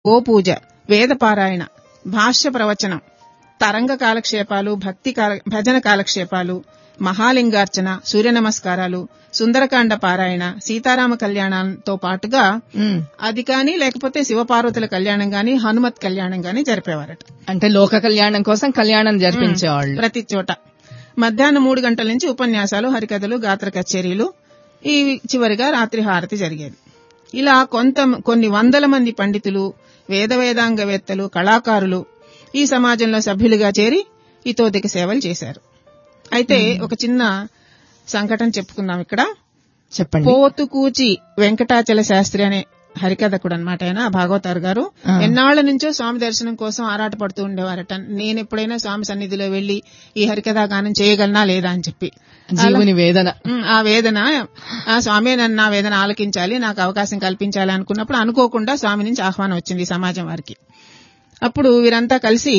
గోపూజ వేద పారాయణ భాష్య ప్రవచనం తరంగ కాలక్షేపాలు భక్తి కాల- భజన కాలక్షేపాలు మహాలింగార్చన సూర్య నమస్కారాలు సుందరకాండ పారాయణ సీతారామ కళ్యాణంతో పాటుగా ఉమ్. అది కానీ లేకపోతే శివపార్వతుల కళ్యాణం గాని హనుమత్ కళ్యాణం గాని జరిపేవారట అంటే లోక కళ్యాణం కోసం కళ్యాణం జరిపించేవాళ్ళు ప్రతి చోట మధ్యాహ్నం మూడు గంటల నుంచి ఉపన్యాసాలు హరికథలు గాత్ర కచేరీలు ఈ చివరిగా రాత్రి హారతి జరిగేది ఇలా కొంత కొన్ని వందల మంది పండితులు వేద వేదాంగవేత్తలు కళాకారులు ఈ సమాజంలో సభ్యులుగా చేరి ఇతోదిక సేవలు చేశారు అయితే ఒక చిన్న సంఘటన చెప్పుకుందాం ఇక్కడ చెప్పండి పోతుకూచి వెంకటాచల శాస్త్రి అనే హరికథకుడు అనమాట ఆయన భాగవతారు గారు ఆ. ఎన్నాళ్ల నుంచో స్వామి దర్శనం కోసం ఆరాటపడుతూ ఉండేవారట నేను ఎప్పుడైనా స్వామి సన్నిధిలో వెళ్లి ఈ హరికథా గానం చేయగలనా లేదా అని చెప్పి జీవుని వేదన ఉమ్, ఆ వేదన ఆ స్వామి నన్ను నా వేదన ఆలకించాలి నాకు అవకాశం కల్పించాలి అనుకున్నప్పుడు అనుకోకుండా స్వామి నుంచి ఆహ్వానం వచ్చింది ఈ సమాజం వారికి అప్పుడు వీరంతా కలిసి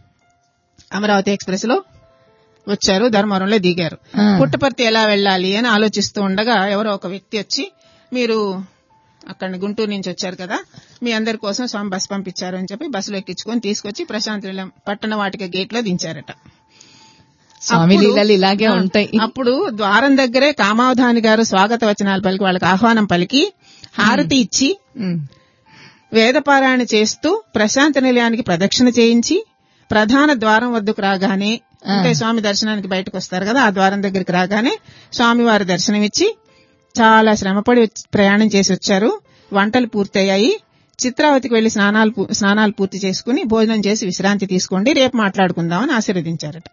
అమరావతి ఎక్స్ప్రెస్ లో వచ్చారు ధర్మవరంలో దిగారు ఆ. పుట్టపర్తి ఎలా వెళ్ళాలి అని ఆలోచిస్తూ ఉండగా ఎవరో ఒక వ్యక్తి వచ్చి మీరు అక్కడ గుంటూరు నుంచి వచ్చారు కదా మీ అందరి కోసం స్వామి బస్ పంపించారు అని చెప్పి బస్సులో ఎక్కించుకొని తీసుకొచ్చి ప్రశాంత్ నిలయం పట్టణ వాటిక గేట్ లో దించారట స్వామి అప్పుడు- లీలలు ఇలాగే ఆ, ఉంటాయి అప్పుడు ద్వారం దగ్గరే కామావధాని గారు స్వాగత వచనాలు పలికి వాళ్ళకి ఆహ్వానం పలికి హారతి ఇచ్చి ఉమ్. వేదపారాయణ చేస్తూ ప్రశాంత నిలయానికి ప్రదక్షిణ చేయించి ప్రధాన ద్వారం వద్దకు రాగానే అంటే స్వామి దర్శనానికి బయటకు వస్తారు కదా ఆ ద్వారం దగ్గరికి రాగానే స్వామి వారి దర్శనమిచ్చి చాలా శ్రమపడి వచ్చి- ప్రయాణం చేసి వచ్చారు వంటలు పూర్తయ్యాయి చిత్రావతికి వెళ్లి స్నానాలు పూ- స్నానాలు పూర్తి చేసుకుని భోజనం చేసి విశ్రాంతి తీసుకోండి రేపు మాట్లాడుకుందామని ఆశీర్వదించారట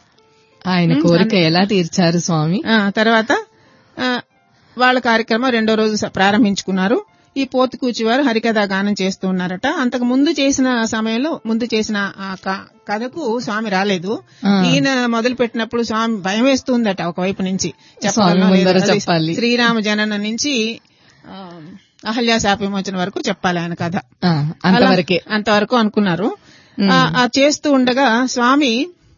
ఆయన కోరిక ఎలా తీర్చారు స్వామి ఆ, తర్వాత ఆ, వాళ్ళ కార్యక్రమం రెండో రోజు స- ప్రారంభించుకున్నారు ఈ పోతుకూచి వారు హరికథ గానం చేస్తూ ఉన్నారట అంతకు ముందు చేసిన సమయంలో ముందు చేసిన ఆ క- కథకు స్వామి రాలేదు ఆ. ఈయన మొదలు పెట్టినప్పుడు స్వామి భయం వేస్తుందట ఒకవైపు నుంచి స్వామి చెప్పగలనో ముందర లేదో. అది చెప్పాలి. శ్రీరామ జనన నుంచి ఆ, అహల్యా శాప విమోచన వరకు చెప్పాలి ఆయన కథ ఆ, అంతవరకే అలా- అంతవరకు అనుకున్నారు ఆ, ఆ చేస్తూ ఉండగా స్వామి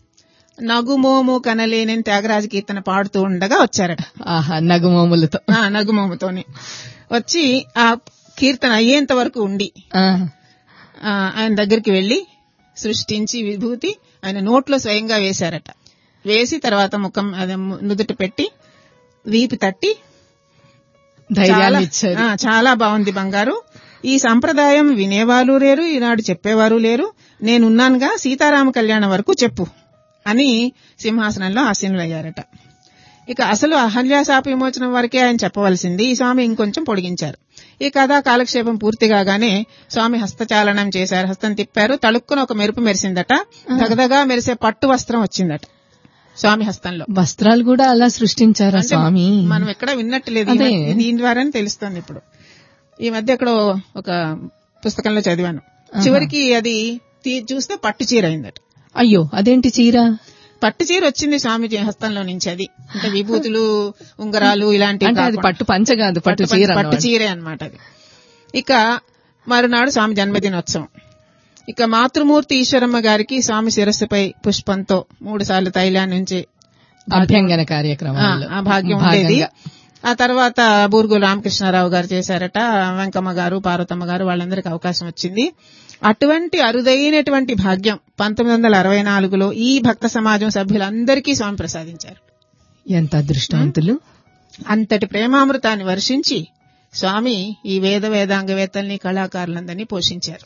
నగుమోము కనలేని త్యాగరాజ కీర్తన పాడుతూ ఉండగా వచ్చారట ఆహా నగుమోములతో ఆ నగుమోముతోని వచ్చి ఆ కీర్తన అయ్యేంత వరకు ఉండి ఆ, ఆ, ఆయన దగ్గరికి వెళ్లి సృష్టించి విభూతి ఆయన నోట్లో స్వయంగా వేశారట వేసి తర్వాత ముఖం అదే ము- నుదుట పెట్టి వీపు తట్టి ధైర్యాన్ని చాలా- ఇచ్చారు ఆ, చాలా బాగుంది బంగారు ఈ సంప్రదాయం వినేవారు లేరు ఈనాడు చెప్పేవారు లేరు నేనున్నానుగా సీతారామ కళ్యాణం వరకు చెప్పు అని సింహాసనంలో ఆసీనులయ్యారట ఇక అసలు అహల్యాశాప విమోచనం వరకే ఆయన చెప్పవలసింది ఈ స్వామి ఇంకొంచెం పొడిగించారు ఈ కథా కాలక్షేపం పూర్తి కాగానే స్వామి హస్తచాలనం చేశారు హస్తం తిప్పారు తళుక్కున ఒక మెరుపు మెరిసిందట దగదగా మెరిసే పట్టు వస్త్రం వచ్చిందట స్వామి హస్తంలో వస్త్రాలు కూడా అలా సృష్టించారా అంటే స్వామి మనం ఎక్కడ విన్నట్టు లేదు ఈ అదే. మధ్య- దీని ద్వారానే తెలుస్తుంది ఇప్పుడు ఈ మధ్య ఎక్కడో ఒక పుస్తకంలో చదివాను చివరికి అది తీ- చూస్తే పట్టు చీర అయిందట అయ్యో అదేంటి చీర పట్టు చీర వచ్చింది స్వామి హస్తంలో నుంచి అది అంటే విభూతులు ఉంగరాలు ఇలాంటివి అంటే అది కాకుండా. పట్టు పంచ కాదు పట్టు పట్టు చీర పట్టు అన్నమాట. చీరే అన్నమాట అది ఇక మరునాడు స్వామి జన్మదినోత్సవం ఇక మాతృమూర్తి ఈశ్వరమ్మ గారికి స్వామి శిరస్సుపై పుష్పంతో మూడు సార్లు తైలాన్ని నుంచి అభ్యంగన ఆ, కార్యక్రమాల్లో ఆ భాగ్యం ఉండేది భాగంగా. ఆ తర్వాత బూర్గు రామకృష్ణారావు గారు చేశారట వెంకమ్మ గారు పార్వతమ్మ గారు వాళ్ళందరికీ అవకాశం వచ్చింది అటువంటి అరుదైనటువంటి భాగ్యం పంతొమ్మిది వందల అరవై నాలుగులో ఈ భక్త సమాజం సభ్యులందరికీ స్వామి ప్రసాదించారు ఎంత అదృష్టవంతులు అంతటి ప్రేమామృతాన్ని వర్షించి స్వామి ఈ వేద వేదాంగవేత్తల్ని కళాకారులందరినీ పోషించారు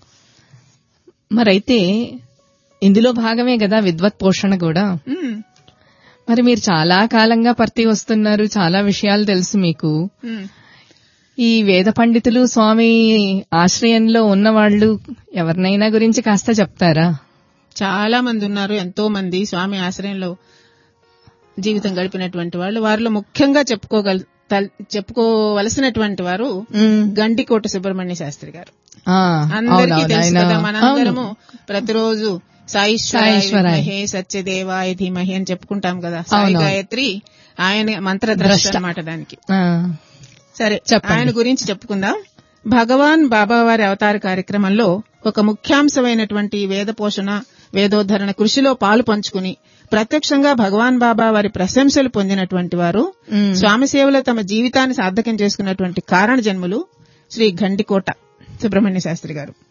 మరైతే ఇందులో భాగమే కదా విద్వత్ పోషణ కూడా ఉమ్, మరి మీరు చాలా కాలంగా పర్తి వస్తున్నారు చాలా విషయాలు తెలుసు మీకు ఉమ్. ఈ వేద పండితులు స్వామి ఆశ్రయంలో ఉన్నవాళ్లు ఎవరినైనా గురించి కాస్త చెప్తారా చాలా మంది ఉన్నారు ఎంతో మంది స్వామి ఆశ్రయంలో జీవితం గడిపినటువంటి వాళ్ళు వారిలో ముఖ్యంగా చెప్పుకోగల తల్- చెప్పుకోవలసినటువంటి వారు గండికోట సుబ్రహ్మణ్య శాస్త్రి గారు ఆ, అందరికీ అవునవును, తెలుసు ఆయన- కదా మనందరము అవును. ప్రతిరోజు సాయిశ్వరాయ సాయిశ్వరాయ. విద్మహే సత్యదేవాయ ధీమహి అని చెప్పుకుంటాం కదా సాయి అవునవును. గాయత్రి ఆయన మంత్రద్రష్ట అన్నమాట దానికి ఆ, సరే చెప్పండి. ఆయన గురించి చెప్పుకుందాం భగవాన్ బాబావారి అవతార కార్యక్రమంలో ఒక ముఖ్యాంశమైనటువంటి వేద పోషణ వేదోద్ధరణ కృషిలో పాలు పంచుకుని ప్రత్యక్షంగా భగవాన్ బాబా వారి ప్రశంసలు పొందినటువంటి వారు ఉమ్. స్వామి సేవలో తమ జీవితాన్ని సార్థకం చేసుకున్నటువంటి కారణ జన్ములు శ్రీ గండికోట సుబ్రహ్మణ్య శాస్త్రి గారు